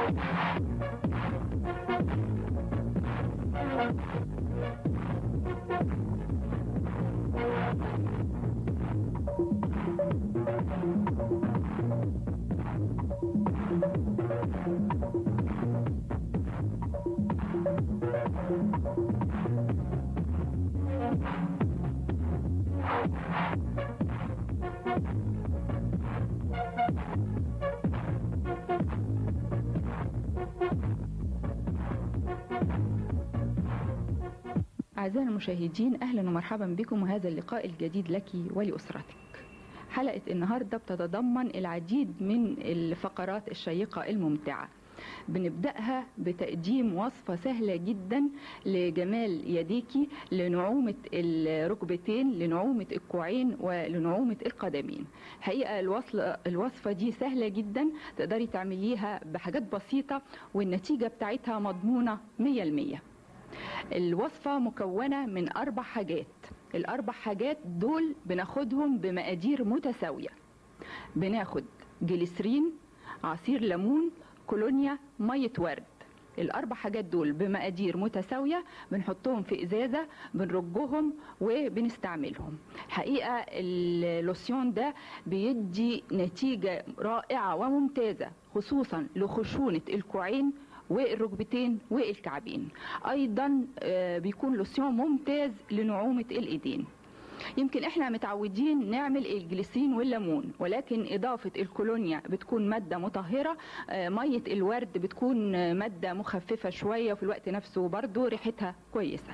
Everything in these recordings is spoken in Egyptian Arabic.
أعزائنا المشاهدين أهلا ومرحبا بكم وهذا اللقاء الجديد لك ولأسرتك حلقة النهاردة بتتضمن العديد من الفقرات الشيقة الممتعة بنبدأها بتقديم وصفة سهلة جدا لجمال يديكي لنعومة الركبتين لنعومة الكوعين ولنعومة القدمين حقيقة الوصفة دي سهلة جدا تقدري تعمليها بحاجات بسيطة والنتيجة بتاعتها مضمونة 100% الوصفة مكونة من أربع حاجات الأربع حاجات دول بناخدهم بمقادير متساوية بناخد جليسرين عصير ليمون كولونيا مية ورد الأربع حاجات دول بمقادير متساوية بنحطهم في إزازة بنرجهم وبنستعملهم حقيقة اللوسيون ده بيدي نتيجة رائعة وممتازة خصوصا لخشونة الكوعين والركبتين والكعبين ايضا بيكون لوسيون ممتاز لنعومه الايدين يمكن احنا متعودين نعمل الجليسين والليمون ولكن اضافه الكولونيا بتكون ماده مطهره ميه الورد بتكون ماده مخففه شويه وفي الوقت نفسه برضه ريحتها كويسه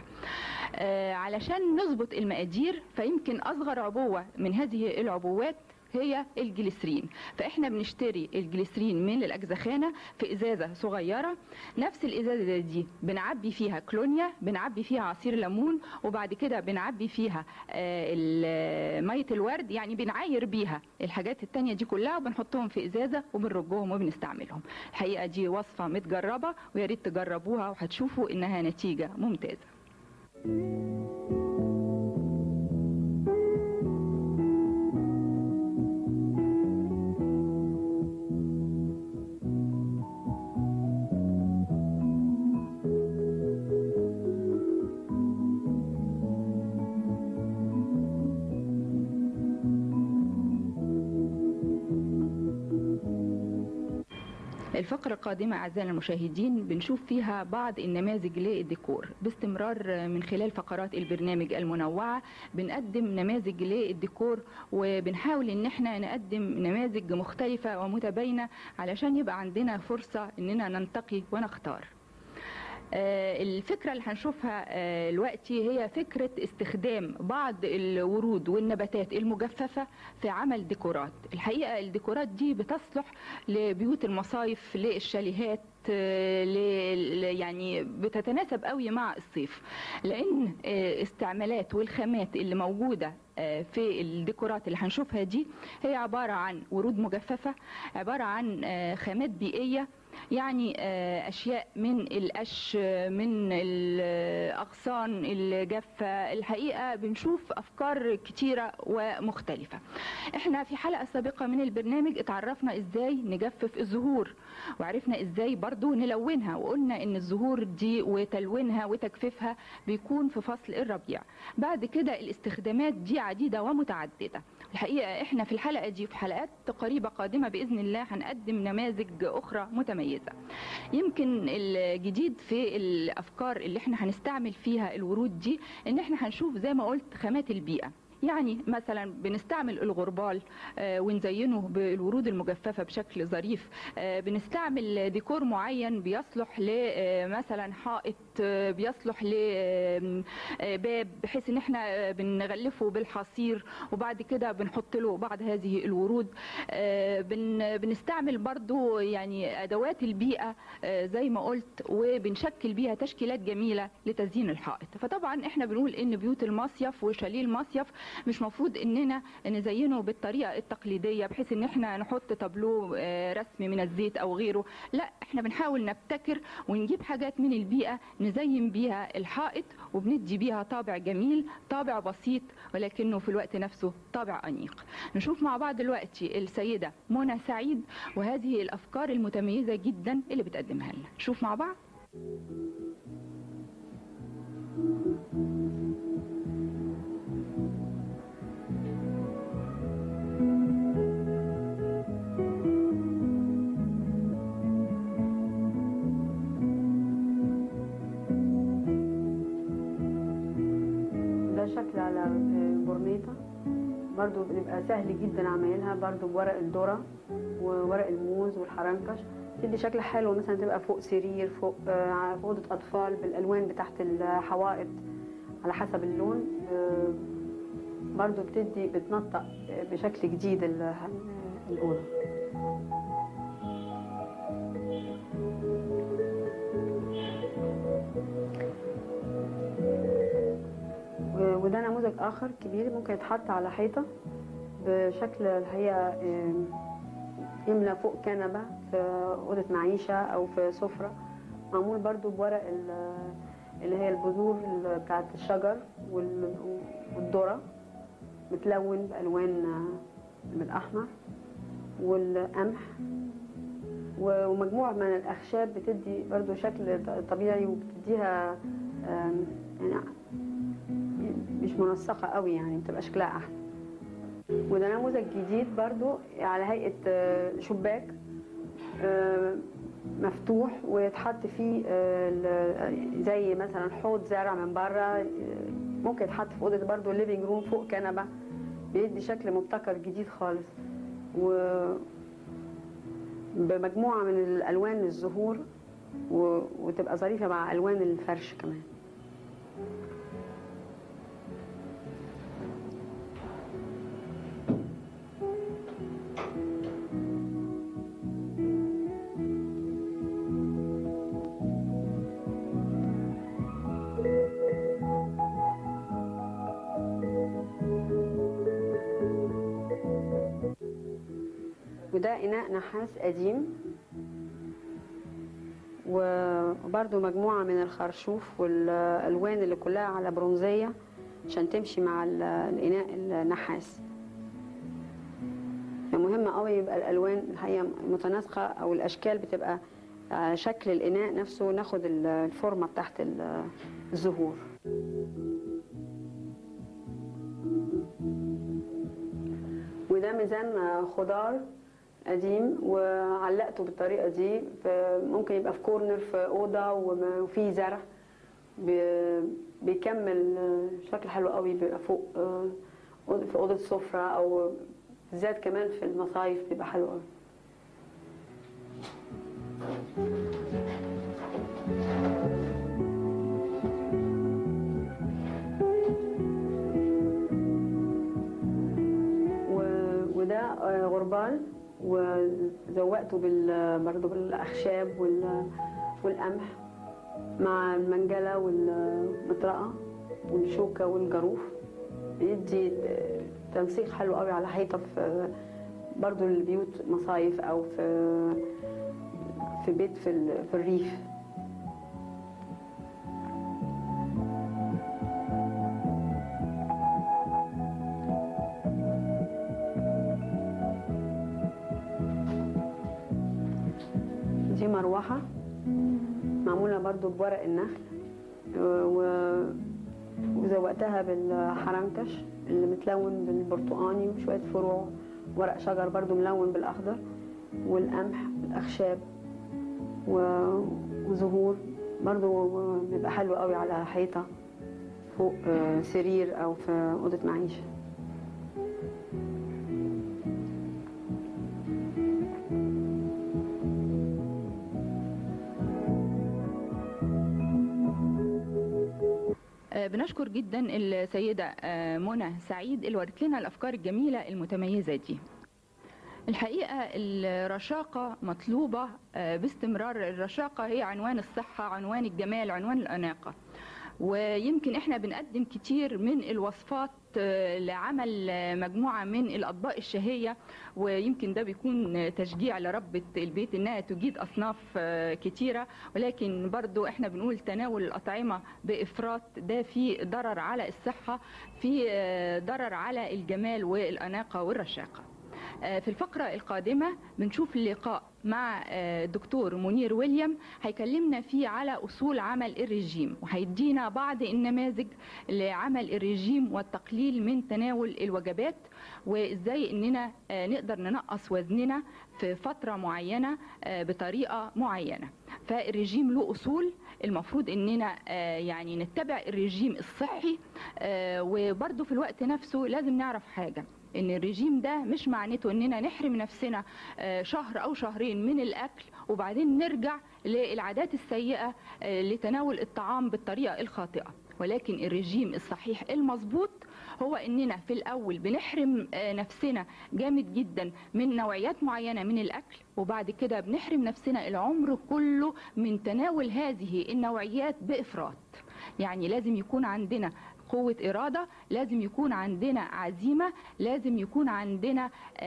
علشان نظبط المقادير فيمكن اصغر عبوه من هذه العبوات هي الجليسرين فاحنا بنشتري الجليسرين من الاجزخانه في ازازه صغيره نفس الازازه دي بنعبي فيها كلونيا بنعبي فيها عصير ليمون وبعد كده بنعبي فيها ميه الورد يعني بنعاير بيها الحاجات التانية دي كلها وبنحطهم في ازازه وبنرجهم وبنستعملهم الحقيقه دي وصفه متجربه ويا ريت تجربوها وهتشوفوا انها نتيجه ممتازه الفقرة القادمة أعزائنا المشاهدين بنشوف فيها بعض النماذج للديكور باستمرار من خلال فقرات البرنامج المنوعة بنقدم نماذج للديكور وبنحاول ان احنا نقدم نماذج مختلفة ومتباينة علشان يبقى عندنا فرصة اننا ننتقي ونختار الفكرة اللي هنشوفها دلوقتي هي فكرة استخدام بعض الورود والنباتات المجففة في عمل ديكورات الحقيقة الديكورات دي بتصلح لبيوت المصايف للشاليهات يعني بتتناسب قوي مع الصيف لان استعمالات والخامات اللي موجوده في الديكورات اللي هنشوفها دي هي عباره عن ورود مجففه عباره عن خامات بيئيه يعني اشياء من القش من الاغصان الجافه الحقيقه بنشوف افكار كتيره ومختلفه احنا في حلقه سابقه من البرنامج اتعرفنا ازاي نجفف الزهور وعرفنا ازاي برضو نلونها وقلنا ان الزهور دي وتلوينها وتجفيفها بيكون في فصل الربيع بعد كده الاستخدامات دي عديده ومتعدده الحقيقه احنا في الحلقه دي في حلقات قريبه قادمه باذن الله هنقدم نماذج اخرى متميزه يمكن الجديد في الافكار اللي احنا هنستعمل فيها الورود دي ان احنا هنشوف زي ما قلت خامات البيئه يعني مثلا بنستعمل الغربال آه ونزينه بالورود المجففة بشكل ظريف آه بنستعمل ديكور معين بيصلح لمثلا حائط آه بيصلح لباب بحيث ان احنا بنغلفه بالحصير وبعد كده بنحط له بعض هذه الورود بن بنستعمل برضو يعني ادوات البيئة زي ما قلت وبنشكل بيها تشكيلات جميلة لتزيين الحائط فطبعا احنا بنقول ان بيوت المصيف وشاليه المصيف مش مفروض اننا نزينه بالطريقه التقليديه بحيث ان احنا نحط تابلو آه، رسم من الزيت او غيره لا احنا بنحاول نبتكر ونجيب حاجات من البيئه نزين بيها الحائط وبندي بيها طابع جميل طابع بسيط ولكنه في الوقت نفسه طابع انيق نشوف مع بعض دلوقتي السيده منى سعيد وهذه الافكار المتميزه جدا اللي بتقدمها لنا نشوف مع بعض ده شكل على برنيطة برضو بيبقى سهل جدا عمايلها برضو بورق الذرة وورق الموز والحرنكش تدي شكل حلو مثلا تبقى فوق سرير فوق آه، في اوضه اطفال بالالوان بتاعت الحوائط على حسب اللون آه، برضو بتدي بتنطق بشكل جديد ال- الاوضه و- وده نموذج اخر كبير ممكن يتحط على حيطه بشكل الحقيقه آم، يملى فوق كنبه في اوضه معيشه او في سفره معمول برضو بورق ال- اللي هي البذور ال- بتاعت الشجر وال- والذره متلون بالوان آه، بالاحمر والقمح و- ومجموعه من الاخشاب بتدي برضو شكل ط- طبيعي وبتديها آم، يعني مش منسقه قوي يعني بتبقى شكلها احلى وده نموذج جديد برضو على هيئه آه، شباك آه، مفتوح ويتحط فيه آه، ال- زي مثلا حوض زرع من بره آه، ممكن يتحط في اوضه برضو الليفينج روم فوق كنبه بيدي شكل مبتكر جديد خالص و بمجموعه من الالوان الزهور و... وتبقى ظريفه مع الوان الفرش كمان وده إناء نحاس قديم وبرده مجموعة من الخرشوف والألوان اللي كلها على برونزية عشان تمشي مع ال- الإناء النحاس مهم قوي يبقى الألوان الحقيقة متناسقة أو الأشكال بتبقى على شكل الإناء نفسه ناخد ال- الفورمة بتاعت ال- الزهور وده ميزان خضار قديم وعلقته بالطريقه دي ف- ممكن يبقى في كورنر في اوضه وم- وفيه زرع بي- بيكمل شكل حلو قوي بيبقى فوق آه، أوضة- في اوضه سفره او بالذات كمان في المصايف بيبقى حلو قوي و- وده آه، غربال وزوقته بال برضه بالاخشاب وال- والقمح مع المنجله والمطرقه والشوكه والجاروف بيدي آه، تنسيق حلو قوي على حيطه في برضه البيوت مصايف او في في بيت في ال- في الريف دي مروحة معمولة برضو بورق النخل و- وزوقتها بالحرنكش اللي متلون بالبرتقاني وشوية فروع ورق شجر برضو ملون بالأخضر والقمح والأخشاب و- وزهور برضو بيبقى حلو قوي على حيطة فوق آه، سرير أو في أوضة معيشة آه، بنشكر جدا السيدة آه، منى سعيد اللي ورت لنا الأفكار الجميلة المتميزة دي الحقيقة الرشاقة مطلوبة آه، باستمرار الرشاقة هي عنوان الصحة عنوان الجمال عنوان الأناقة ويمكن احنا بنقدم كتير من الوصفات آه، لعمل آه، مجموعة من الأطباق الشهية ويمكن ده بيكون تشجيع لربة البيت إنها تجيد أصناف آه، كتيرة ولكن برضو إحنا بنقول تناول الأطعمة بإفراط ده في ضرر على الصحة في آه، ضرر على الجمال والأناقة والرشاقة آه، في الفقرة القادمة بنشوف اللقاء مع آه، الدكتور منير ويليام هيكلمنا فيه على أصول عمل الرجيم وهيدينا بعض النماذج لعمل الرجيم والتقليل من تناول الوجبات وإزاي إننا آه، نقدر ننقص وزننا في فترة معينة آه، بطريقة معينة فالرجيم له أصول المفروض إننا آه، يعني نتبع الرجيم الصحي آه، وبرضه في الوقت نفسه لازم نعرف حاجة ان الرجيم ده مش معناته اننا نحرم نفسنا آه، شهر او شهرين من الاكل وبعدين نرجع للعادات السيئه آه، لتناول الطعام بالطريقه الخاطئه ولكن الرجيم الصحيح المظبوط هو اننا في الاول بنحرم آه، نفسنا جامد جدا من نوعيات معينه من الاكل وبعد كده بنحرم نفسنا العمر كله من تناول هذه النوعيات بافراط يعني لازم يكون عندنا قوة إرادة لازم يكون عندنا عزيمة لازم يكون عندنا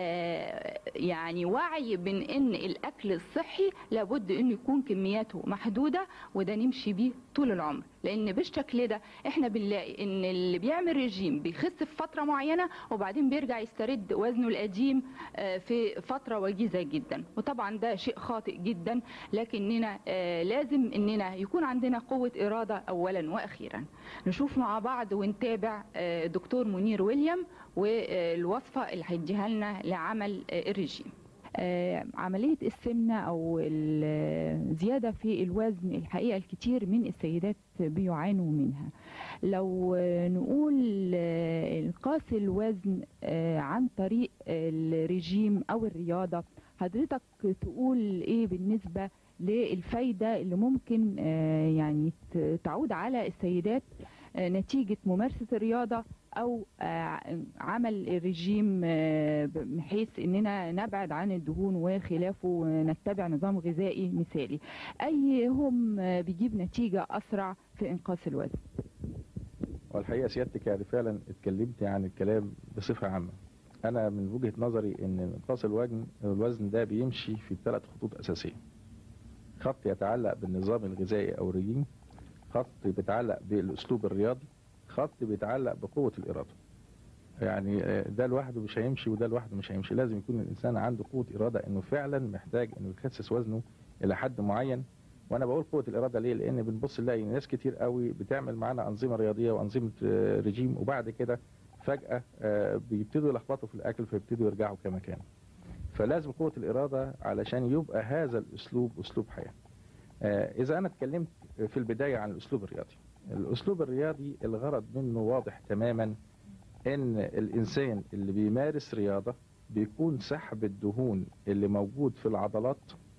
آه، يعني وعي بين إن الأكل الصحي لابد إنه يكون كمياته محدودة وده نمشي بيه طول العمر لأن بالشكل ده إحنا بنلاقي إن اللي بيعمل رجيم بيخس في فترة معينة وبعدين بيرجع يسترد وزنه القديم آه، في فترة وجيزة جدا وطبعا ده شيء خاطئ جدا لكننا آه، لازم إننا يكون عندنا قوة إرادة أولا وأخيرا نشوف مع بعض ونتابع آه، دكتور منير ويليام والوصفة اللي هيديها لنا لعمل آه، الرجيم آه، عملية السمنة أو الزيادة في الوزن الحقيقة الكتير من السيدات بيعانوا منها لو آه، نقول آه، إنقاص الوزن آه، عن طريق الرجيم أو الرياضة حضرتك تقول إيه بالنسبة للفايدة اللي ممكن آه، يعني ت- تعود على السيدات آه، نتيجة ممارسة الرياضة او آه، عمل الرجيم آه، بحيث اننا نبعد عن الدهون وخلافه ونتبع نظام غذائي مثالي ايهم آه، بيجيب نتيجة اسرع في انقاص الوزن والحقيقه سيادتك يعني فعلا اتكلمت عن الكلام بصفه عامه انا من وجهه نظري ان انقاص الوزن الوزن ده بيمشي في ثلاث خطوط اساسيه خط يتعلق بالنظام الغذائي او الرجيم خط بيتعلق بالاسلوب الرياضي خط بيتعلق بقوه الاراده يعني آه، ده لوحده مش هيمشي وده لوحده مش هيمشي لازم يكون الانسان عنده قوه اراده انه فعلا محتاج انه يخسس وزنه الى حد معين وانا بقول قوه الاراده ليه لان بنبص نلاقي ناس كتير قوي بتعمل معانا انظمه رياضيه وانظمه آه، رجيم وبعد كده فجاه آه، بيبتدوا يلخبطوا في الاكل فيبتدوا يرجعوا كما كانوا فلازم قوه الاراده علشان يبقى هذا الاسلوب اسلوب حياه آه، اذا انا اتكلمت في البدايه عن الاسلوب الرياضي الاسلوب الرياضي الغرض منه واضح تماما ان الانسان اللي بيمارس رياضه بيكون سحب الدهون اللي موجود في العضلات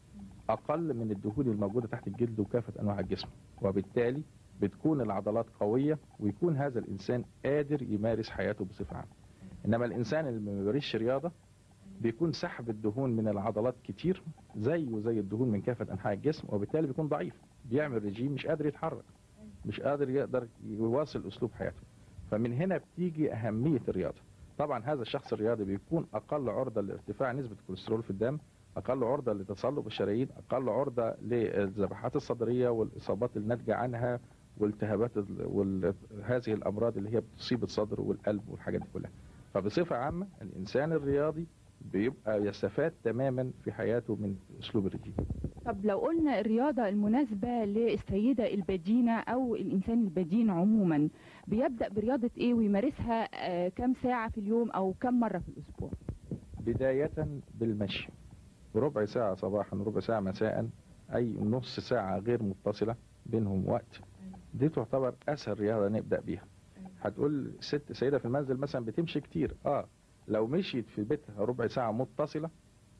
اقل من الدهون الموجوده تحت الجلد وكافه انواع الجسم وبالتالي بتكون العضلات قويه ويكون هذا الانسان قادر يمارس حياته بصفه عامه انما الانسان اللي ما بيمارسش رياضه بيكون سحب الدهون من العضلات كتير زيه زي الدهون من كافه انحاء الجسم وبالتالي بيكون ضعيف بيعمل رجيم مش قادر يتحرك مش قادر يقدر يواصل اسلوب حياته فمن هنا بتيجي اهميه الرياضه طبعا هذا الشخص الرياضي بيكون اقل عرضه لارتفاع نسبه الكوليسترول في الدم اقل عرضه لتصلب الشرايين اقل عرضه للذبحات الصدريه والاصابات الناتجه عنها والتهابات ال- وال- هذه الامراض اللي هي بتصيب الصدر والقلب والحاجات دي كلها فبصفه عامه الانسان الرياضي بيبقى يستفاد تماما في حياته من اسلوب الرجيم طب لو قلنا الرياضة المناسبة للسيدة البدينة أو الإنسان البدين عموما بيبدأ برياضة إيه ويمارسها آه، كم ساعة في اليوم أو كم مرة في الأسبوع بداية بالمشي ربع ساعة صباحا ربع ساعة مساء أي نص ساعة غير متصلة بينهم وقت دي تعتبر أسهل رياضة نبدأ بيها هتقول ست سيدة في المنزل مثلا بتمشي كتير اه لو مشيت في بيتها ربع ساعة متصلة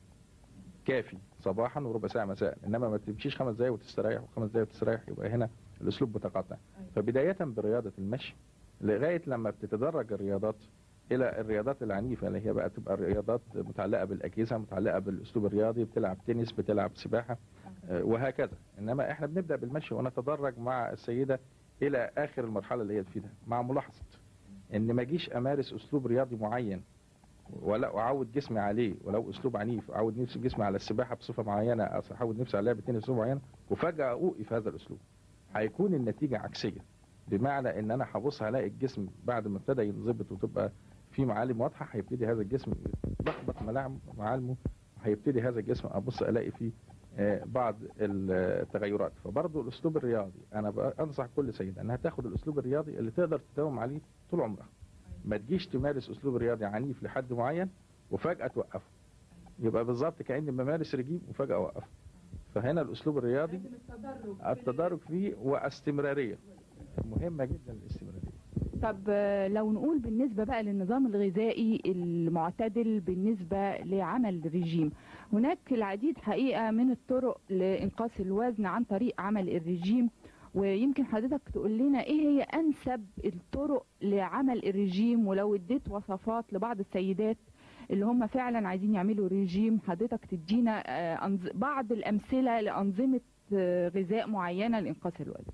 كافي صباحا وربع ساعة مساء انما ما تمشيش خمس دقايق وتستريح وخمس دقايق وتستريح يبقى هنا الاسلوب متقطع فبداية برياضة المشي لغاية لما بتتدرج الرياضات الى الرياضات العنيفه اللي هي بقى تبقى الرياضات متعلقه بالاجهزه متعلقه بالاسلوب الرياضي بتلعب تنس بتلعب سباحه آه، وهكذا انما احنا بنبدا بالمشي ونتدرج مع السيده الى اخر المرحله اللي هي فيها مع ملاحظه ان ما اجيش امارس اسلوب رياضي معين ولا اعود جسمي عليه ولو اسلوب عنيف اعود نفسي جسمي على السباحه بصفه معينه أو اعود نفسي على لعبه تنس بصفه معينه وفجاه اوقف هذا الاسلوب هيكون النتيجه عكسيه بمعنى ان انا هبص هلاقي الجسم بعد ما ابتدى ينضبط وتبقى في معالم واضحه هيبتدي هذا الجسم يلخبط ملام- معالمه وهيبتدي هذا الجسم ابص الاقي فيه آه، بعض التغيرات فبرضه الاسلوب الرياضي انا بقى انصح كل سيده انها تاخد الاسلوب الرياضي اللي تقدر تداوم عليه طول عمرها ما تجيش تمارس اسلوب رياضي عنيف لحد معين وفجاه توقفه يبقى بالظبط كاني بمارس رجيم وفجاه اوقفه فهنا الاسلوب الرياضي التدرج فيه واستمراريه مهمه جدا الاستمراريه طب آه، لو نقول بالنسبة بقى للنظام الغذائي المعتدل بالنسبة لعمل الرجيم هناك العديد حقيقة من الطرق لإنقاص الوزن عن طريق عمل الرجيم ويمكن حضرتك تقول لنا ايه هي انسب الطرق لعمل الرجيم ولو اديت وصفات لبعض السيدات اللي هم فعلا عايزين يعملوا رجيم حضرتك تدينا آه، أنظ- بعض الامثله لانظمه آه، غذاء معينه لانقاص الوزن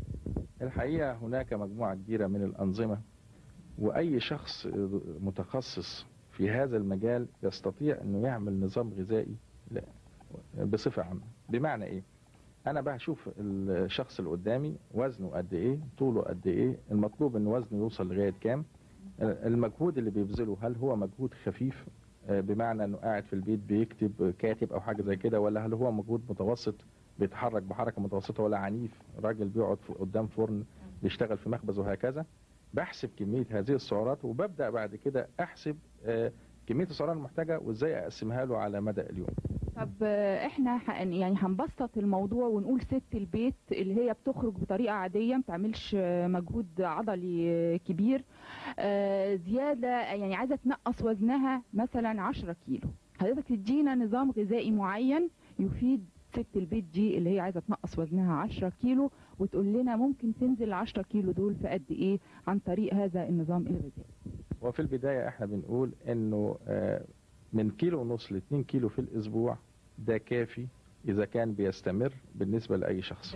الحقيقه هناك مجموعه كبيره من الانظمه واي شخص متخصص في هذا المجال يستطيع انه يعمل نظام غذائي لا- بصفه عامه بمعنى ايه انا بشوف الشخص اللي قدامي وزنه قد ايه طوله قد ايه المطلوب ان وزنه يوصل لغايه كام المجهود اللي بيبذله هل هو مجهود خفيف آه، بمعنى انه قاعد في البيت بيكتب كاتب او حاجه زي كده ولا هل هو مجهود متوسط بيتحرك بحركه متوسطه ولا عنيف راجل بيقعد في- قدام فرن بيشتغل في مخبز وهكذا بحسب كميه هذه السعرات وببدا بعد كده احسب آه، كميه السعرات المحتاجه وازاي اقسمها له على مدى اليوم طب آه، احنا ح- يعني هنبسط الموضوع ونقول ست البيت اللي هي بتخرج بطريقه عاديه ما بتعملش آه، مجهود عضلي آه، كبير آه، زياده يعني عايزه تنقص وزنها مثلا 10 كيلو حضرتك تدينا نظام غذائي معين يفيد ست البيت دي اللي هي عايزه تنقص وزنها 10 كيلو وتقول لنا ممكن تنزل ال 10 كيلو دول في قد ايه عن طريق هذا النظام الغذائي وفي البدايه احنا بنقول انه آه، من كيلو ونص ل 2 كيلو في الاسبوع ده كافي اذا كان بيستمر بالنسبه لاي شخص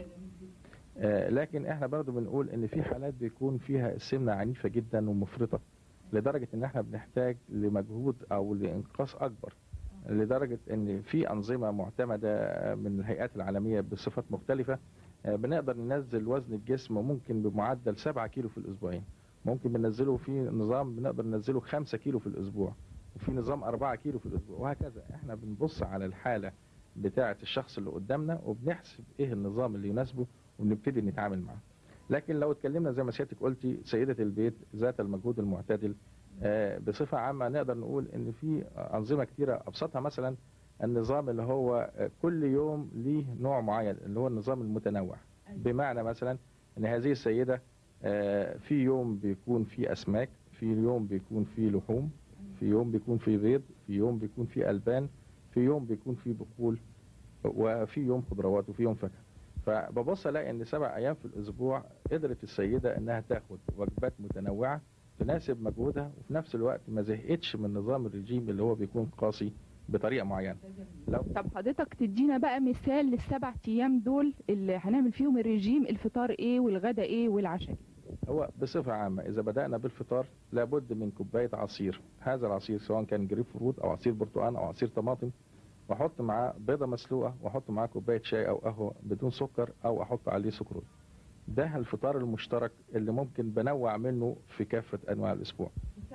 آه، لكن احنا برضو بنقول ان في حالات بيكون فيها السمنه عنيفه جدا ومفرطه لدرجه ان احنا بنحتاج لمجهود او لانقاص اكبر لدرجه ان في انظمه معتمده من الهيئات العالميه بصفات مختلفه آه، بنقدر ننزل وزن الجسم ممكن بمعدل 7 كيلو في الاسبوعين ممكن بننزله في نظام بنقدر ننزله 5 كيلو في الاسبوع وفي نظام 4 كيلو في الاسبوع وهكذا احنا بنبص على الحاله بتاعه الشخص اللي قدامنا وبنحسب ايه النظام اللي يناسبه ونبتدي نتعامل معاه لكن لو اتكلمنا زي ما سيادتك قلتي سيده البيت ذات المجهود المعتدل آه، بصفه عامه نقدر نقول ان في انظمه كتيره ابسطها مثلا النظام اللي هو آه، كل يوم ليه نوع معين اللي هو النظام المتنوع بمعنى مثلا ان هذه السيده آه، في يوم بيكون فيه اسماك في يوم بيكون فيه لحوم في يوم بيكون فيه بيض في يوم بيكون فيه البان في يوم بيكون فيه بقول وفي يوم خضروات وفي يوم فاكهه فببص الاقي ان سبع ايام في الاسبوع قدرت السيده انها تاخد وجبات متنوعه تناسب مجهودها وفي نفس الوقت ما زهقتش من نظام الرجيم اللي هو بيكون قاسي بطريقه معينه لو طب حضرتك تدينا بقى مثال للسبع ايام دول اللي هنعمل فيهم الرجيم الفطار ايه والغدا ايه والعشاء إيه؟ هو بصفة عامة إذا بدأنا بالفطار لابد من كوباية عصير هذا العصير سواء كان جريب فروت أو عصير برتقال أو عصير طماطم وأحط معاه بيضة مسلوقة وأحط معاه كوباية شاي أو قهوة بدون سكر أو أحط عليه سكر ده الفطار المشترك اللي ممكن بنوع منه في كافة أنواع الأسبوع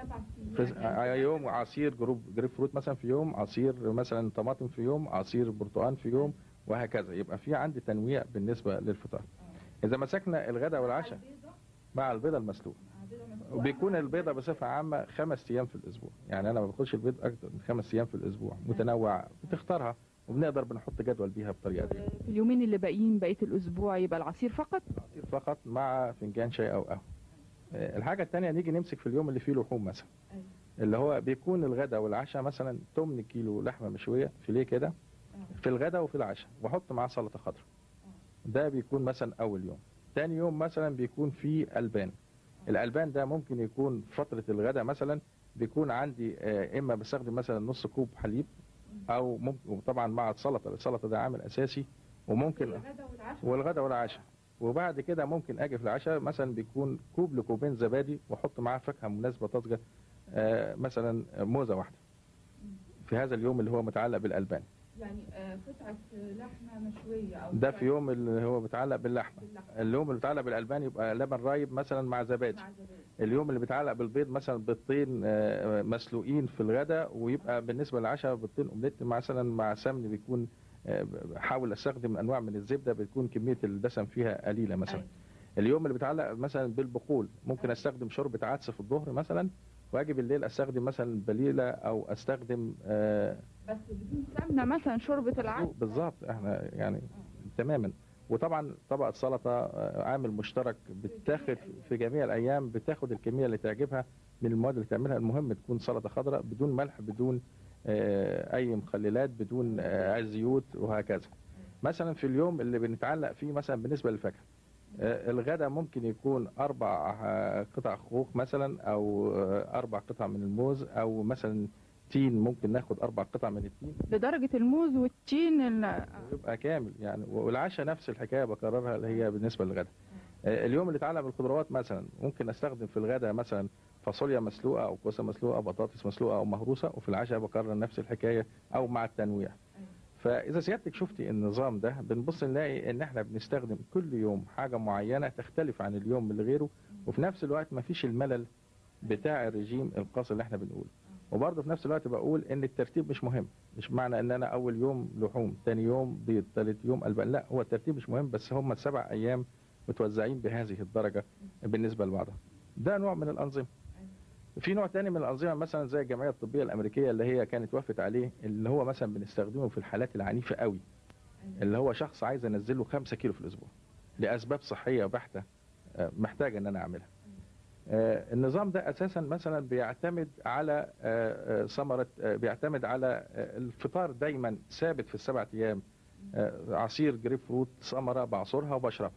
في يوم عصير جروب جريب فروت مثلا في يوم عصير مثلا طماطم في يوم عصير برتقال في يوم وهكذا يبقى في عندي تنويع بالنسبة للفطار إذا مسكنا الغداء والعشاء مع البيضة المسلوقة وبيكون البيضة بصفة عامة خمس أيام في الأسبوع يعني أنا ما باكلش البيض أكتر من خمس أيام في الأسبوع متنوعة بتختارها وبنقدر بنحط جدول بيها بطريقة دي في اليومين اللي باقيين بقيه الاسبوع يبقى العصير فقط عصير فقط مع فنجان شاي أو قهوة آه، الحاجة التانية نيجي نمسك في اليوم اللي فيه لحوم مثلا اللي هو بيكون الغداء والعشاء مثلا 8 كيلو لحمة مشوية فيليه كده في الغداء وفي العشاء واحط معاه سلطة خضراء ده بيكون مثلا أول يوم تاني يوم مثلا بيكون فيه ألبان الألبان ده ممكن يكون فترة الغداء مثلا بيكون عندي آه، إما بستخدم مثلا نص كوب حليب أو ممكن وطبعا مع السلطة السلطة ده عامل أساسي وممكن والغداء والعشاء وبعد كده ممكن اجي في العشاء مثلا بيكون كوب لكوبين زبادي واحط معاه فاكهه مناسبه طازجه آه، مثلا موزه واحده في هذا اليوم اللي هو متعلق بالالبان يعني قطعه لحمه مشويه او ده في يوم اللي هو متعلق باللحمه اليوم اللي بيتعلق بالالبان يبقى لبن رايب مثلا مع زبادي اليوم اللي بيتعلق بالبيض مثلا بيضتين آه، مسلوقين في الغداء ويبقى بالنسبه للعشاء بيضتين اومليت مثلا مع سمن بيكون آه، بحاول استخدم انواع من الزبده بتكون كميه الدسم فيها قليله مثلا أيوة. اليوم اللي بيتعلق مثلا بالبقول ممكن استخدم شوربه عدس في الظهر مثلا واجي بالليل استخدم مثلا بليله او استخدم آه، بس بدون سمنه مثلا شوربه العدس بالظبط احنا يعني تماما وطبعا طبقه سلطه آه، عامل مشترك بتاخد في جميع الايام بتاخد الكميه اللي تعجبها من المواد اللي تعملها المهم تكون سلطه خضراء بدون ملح بدون آه، اي مخللات بدون آه، زيوت وهكذا مثلا في اليوم اللي بنتعلق فيه مثلا بالنسبه للفاكهه آه، الغداء ممكن يكون اربع آه، قطع خوخ مثلا او آه، اربع قطع من الموز او مثلا تين ممكن ناخد اربع قطع من التين لدرجه الموز والتين ال- يبقى كامل يعني والعشاء نفس الحكايه بكررها اللي هي بالنسبه للغداء آه، اليوم اللي اتعلق بالخضروات مثلا ممكن استخدم في الغداء مثلا فاصوليا مسلوقه او كوسه مسلوقه بطاطس مسلوقه او مهروسه وفي العشاء بكرر نفس الحكايه او مع التنويع فاذا سيادتك شفتي النظام ده بنبص نلاقي ان احنا بنستخدم كل يوم حاجه معينه تختلف عن اليوم اللي غيره وفي نفس الوقت ما فيش الملل بتاع الرجيم القاسي اللي احنا بنقوله وبرضه في نفس الوقت بقول ان الترتيب مش مهم مش معنى ان انا اول يوم لحوم تاني يوم بيض تالت يوم البان لا هو الترتيب مش مهم بس هم السبع ايام متوزعين بهذه الدرجه بالنسبه لبعضها ده نوع من الانظمه في نوع تاني من الانظمه مثلا زي الجمعيه الطبيه الامريكيه اللي هي كانت وافت عليه اللي هو مثلا بنستخدمه في الحالات العنيفه قوي اللي هو شخص عايز انزله 5 كيلو في الاسبوع لاسباب صحيه بحته آه، محتاج ان انا اعملها آه، النظام ده اساسا مثلا بيعتمد على آه، آه، ثمره آه، بيعتمد على آه، الفطار دايما ثابت في السبع ايام آه، عصير جريب فروت ثمره بعصرها وبشربها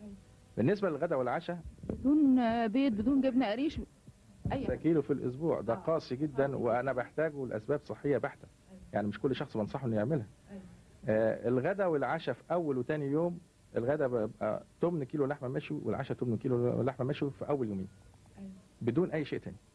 بالنسبه للغداء والعشاء بدون آه، بيض بدون جبنه قريش اي 5 كيلو في الاسبوع ده آه. قاسي جدا وانا بحتاجه لاسباب صحيه بحته يعني مش كل شخص بنصحه انه يعملها أيوة. آه الغداء والعشاء في اول وتاني يوم الغداء بيبقى 8 كيلو لحمه مشوي والعشاء 8 كيلو لحمه مشوي في اول يومين أيوة. بدون اي شيء تاني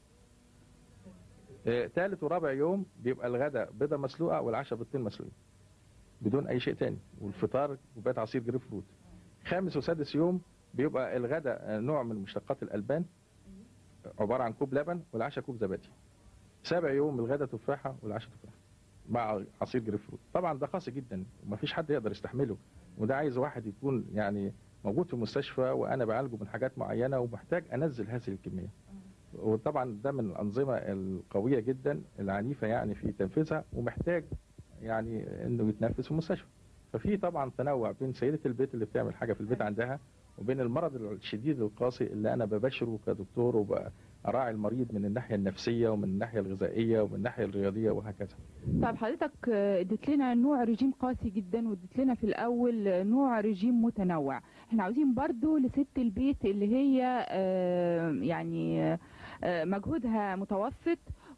آه ثالث ورابع يوم بيبقى الغداء بيضه مسلوقه والعشاء بيضتين مسلوقين بدون اي شيء تاني والفطار كوبايه عصير جريب فروت خامس وسادس يوم بيبقى الغداء آه، نوع من مشتقات الالبان عباره عن كوب لبن والعشاء كوب زبادي سابع يوم الغداء تفاحه والعشاء تفاحه مع عصير جريب فروت طبعا ده قاسي جدا ومفيش حد يقدر يستحمله وده عايز واحد يكون يعني موجود في المستشفى وانا بعالجه من حاجات معينه ومحتاج انزل هذه الكميه وطبعا ده من الانظمه القويه جدا العنيفه يعني في تنفيذها ومحتاج يعني انه يتنفذ في المستشفى ففي طبعا تنوع بين سيده البيت اللي بتعمل حاجه في البيت عندها وبين المرض الشديد القاسي اللي انا ببشره كدكتور وبراعي المريض من الناحيه النفسيه ومن الناحيه الغذائيه ومن الناحيه الرياضيه وهكذا طب حضرتك آه، اديت لنا نوع رجيم قاسي جدا واديت لنا في الاول آه، نوع رجيم متنوع احنا عاوزين برضو لست البيت اللي هي آه، يعني آه، مجهودها متوسط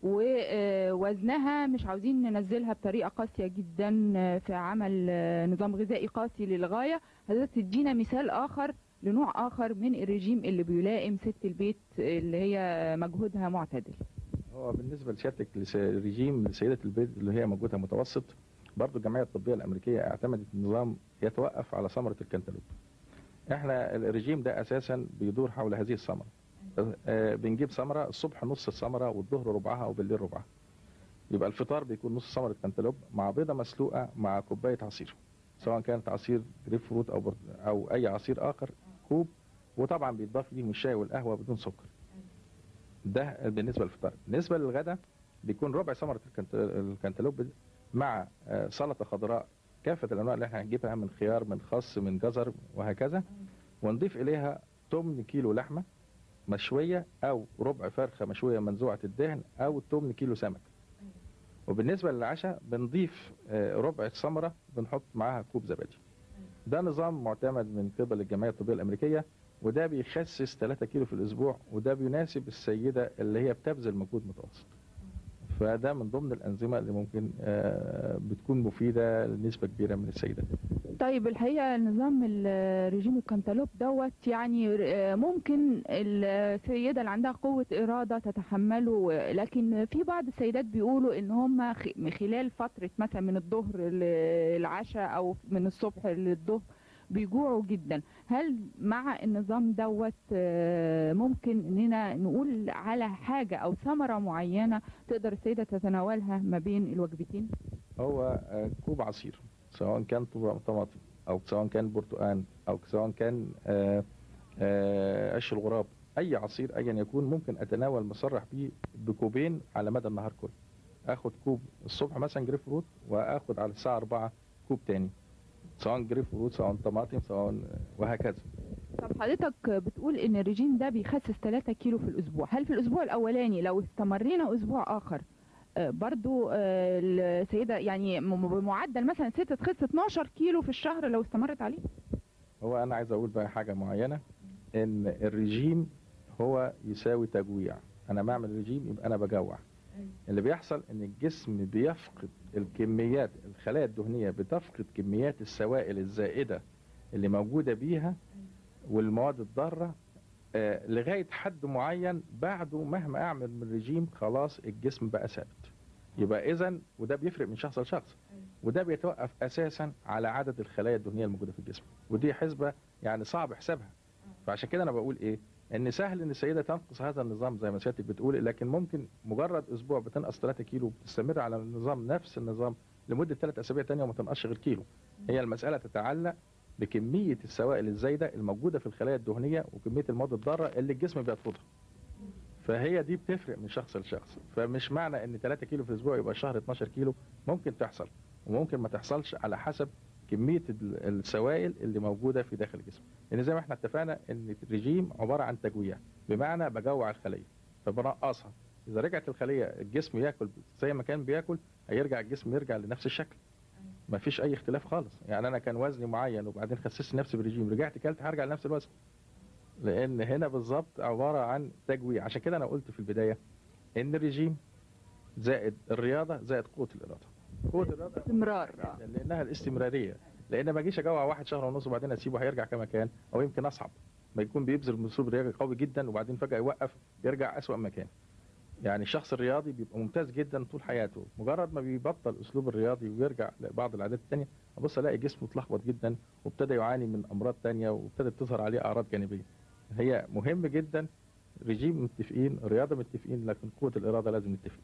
ووزنها مش عاوزين ننزلها بطريقه قاسيه جدا آه، في عمل آه، نظام غذائي قاسي للغايه حضرتك تدينا مثال اخر لنوع اخر من الرجيم اللي بيلائم ست البيت اللي هي مجهودها معتدل هو بالنسبه لسيادتك لرجيم لسيده البيت اللي هي موجودها متوسط برضو الجمعيه الطبيه الامريكيه اعتمدت نظام يتوقف على ثمره الكنتالوب احنا الرجيم ده اساسا بيدور حول هذه الثمره آه، بنجيب ثمره الصبح نص الثمره والظهر ربعها وبالليل ربعها يبقى الفطار بيكون نص ثمره كنتالوب مع بيضه مسلوقه مع كوبايه عصير سواء كانت عصير جريب فروت او برت... او اي عصير اخر كوب وطبعا بيتضاف ليهم الشاي والقهوه بدون سكر ده بالنسبه للفطار بالنسبه للغداء بيكون ربع ثمره الكنت- الكنتالوب مع آه، سلطه خضراء كافه الانواع اللي احنا هنجيبها من خيار من خس من جزر وهكذا ونضيف اليها 8 كيلو لحمه مشويه او ربع فرخه مشويه منزوعه الدهن او 8 كيلو سمك وبالنسبه للعشاء بنضيف آه، ربع ثمره بنحط معاها كوب زبادي ده نظام معتمد من قبل الجمعيه الطبيه الامريكيه وده بيخسس 3 كيلو في الاسبوع وده بيناسب السيده اللي هي بتبذل مجهود متوسط فده من ضمن الانظمه اللي ممكن آه، بتكون مفيده لنسبه كبيره من السيدات طيب الحقيقه نظام الرجيم الكنتالوب دوت يعني آه، ممكن السيده اللي عندها قوه اراده تتحمله لكن في بعض السيدات بيقولوا ان هم خ- خلال فتره مثلا من الظهر للعشاء او من الصبح للظهر بيجوعوا جدا هل مع النظام دوت آه، ممكن اننا نقول على حاجه او ثمره معينه تقدر السيده تتناولها ما بين الوجبتين هو آه، كوب عصير سواء كان طو- طماطم او سواء كان برتقال او سواء كان آه، آه، قش الغراب اي عصير ايا يكون ممكن اتناول مصرح بيه بكوبين على مدى النهار كله اخد كوب الصبح مثلا جريب فروت واخد على الساعه 4 كوب تاني سواء جريب فروت سواء طماطم سواء وهكذا طب حضرتك بتقول ان الرجيم ده بيخسس 3 كيلو في الاسبوع هل في الاسبوع الاولاني لو استمرينا اسبوع اخر آه، برضو آه، السيدة يعني م- بمعدل مثلا ست تخس 12 كيلو في الشهر لو استمرت عليه هو انا عايز اقول بقى حاجه معينه ان الرجيم هو يساوي تجويع انا بعمل رجيم يبقى انا بجوع اللي بيحصل ان الجسم بيفقد الكميات الخلايا الدهنيه بتفقد كميات السوائل الزائده اللي موجوده بيها والمواد الضاره آه، لغايه حد معين بعده مهما اعمل من رجيم خلاص الجسم بقى ثابت يبقى اذا وده بيفرق من شخص لشخص وده بيتوقف اساسا على عدد الخلايا الدهنيه الموجوده في الجسم ودي حسبه يعني صعب حسابها فعشان كده انا بقول ايه ان سهل ان السيده تنقص هذا النظام زي ما سيادتك بتقول لكن ممكن مجرد اسبوع بتنقص 3 كيلو وبتستمر على النظام نفس النظام لمده ثلاث اسابيع تانية وما تنقصش غير كيلو هي المساله تتعلق بكميه السوائل الزايده الموجوده في الخلايا الدهنيه وكميه المواد الضاره اللي الجسم بيرفضها فهي دي بتفرق من شخص لشخص فمش معنى ان 3 كيلو في الاسبوع يبقى الشهر 12 كيلو ممكن تحصل وممكن ما تحصلش على حسب كميه ال- السوائل اللي موجوده في داخل الجسم لان زي ما احنا اتفقنا ان الرجيم عباره عن تجويع بمعنى بجوع الخليه فبنقصها اذا رجعت الخليه الجسم ياكل زي ما كان بياكل هيرجع الجسم يرجع لنفس الشكل ما فيش اي اختلاف خالص يعني انا كان وزني معين وبعدين خسست نفسي بالرجيم رجعت كلت هرجع لنفس الوزن لان هنا بالظبط عباره عن تجويع عشان كده انا قلت في البدايه ان الرجيم زائد الرياضه زائد قوه الاراده قوه الاراده استمرار جداً لانها الاستمراريه لان ما اجيش اجوع واحد شهر ونص وبعدين اسيبه هيرجع كما كان او يمكن اصعب ما يكون بيبذل اسلوب رياضي قوي جدا وبعدين فجاه يوقف يرجع اسوأ ما كان يعني الشخص الرياضي بيبقى ممتاز جدا طول حياته مجرد ما بيبطل الاسلوب الرياضي ويرجع لبعض العادات التانية ابص الاقي جسمه اتلخبط جدا وابتدى يعاني من امراض تانية وابتدت تظهر عليه اعراض جانبيه هي مهم جدا رجيم متفقين رياضه متفقين لكن قوه الاراده لازم نتفق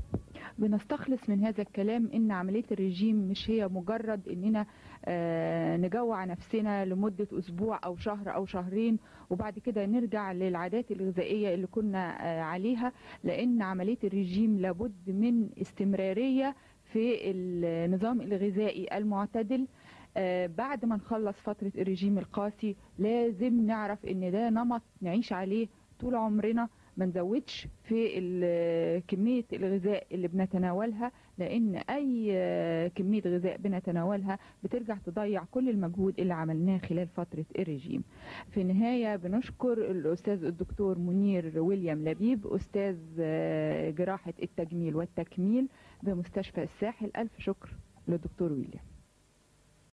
بنستخلص من هذا الكلام ان عمليه الرجيم مش هي مجرد اننا آه، نجوع نفسنا لمده اسبوع او شهر او شهرين وبعد كده نرجع للعادات الغذائيه اللي كنا آه، عليها لان عمليه الرجيم لابد من استمراريه في النظام الغذائي المعتدل آه، بعد ما نخلص فتره الرجيم القاسي لازم نعرف ان ده نمط نعيش عليه طول عمرنا ما نزودش في ال- كمية الغذاء اللي بنتناولها لأن أي آه، كمية غذاء بنتناولها بترجع تضيع كل المجهود اللي عملناه خلال فترة الرجيم في النهاية بنشكر الأستاذ الدكتور منير ويليام لبيب أستاذ آه، جراحة التجميل والتكميل بمستشفى الساحل ألف شكر للدكتور ويليام